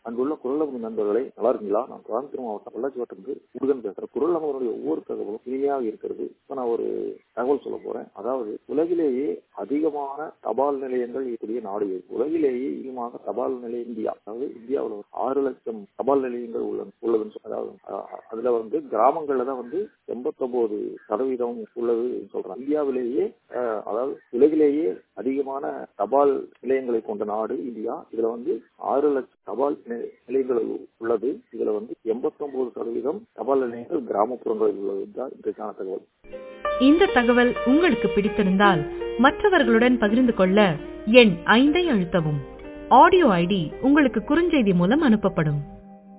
அங்குள்ள குரல் நமது நண்பர்களை நல்லா இருக்கீங்களா நான் கோயம்புத்தூர் மாவட்டம் பொள்ளாச்சி வட்டத்து முருகன் பேசுறேன் குரல் நமதனுடைய ஒவ்வொரு தகவலும் இனிமையாக இருக்கிறது இப்ப நான் ஒரு தகவல் சொல்ல போறேன் அதாவது உலகிலேயே அதிகமான தபால் நிலையங்கள் இருக்கக்கூடிய நாடு இது. உலகிலேயே அதிகமாக தபால் நிலையம் இந்தியா அதாவது இந்தியாவில் ஒரு ஆறு லட்சம் தபால் நிலையங்கள் உள்ளது உள்ளதுன்னு சொல்ல- அதாவது அ- அதுல வந்து கிராமங்கள்ல தான் வந்து எண்பத்தொன்பது சதவீதம் உள்ளதுன்னு சொல்றாங்க இந்தியாவிலேயே அஹ், அதாவது உலகிலேயே அதிகமான தபால் நிலையங்களை கொண்ட நாடு இந்தியா இதுல வந்து ஆறு லட்சம் தபால் நி- நிலையங்கள் உள்ளது இதுல வந்து எண்பத்தொன்பது சதவீதம் தபால் நிலையங்கள் கிராமப்புறங்களில் உள்ளது தான் இன்றைக்கான தகவல் இந்த தகவல் உங்களுக்கு பிடித்திருந்தால் மற்றவர்களுடன் பகிர்ந்து கொள்ள எண் ஐந்தை அழுத்தவும் ஆடியோ ஐடி உங்களுக்கு குறுஞ்செய்தி மூலம் அனுப்பப்படும்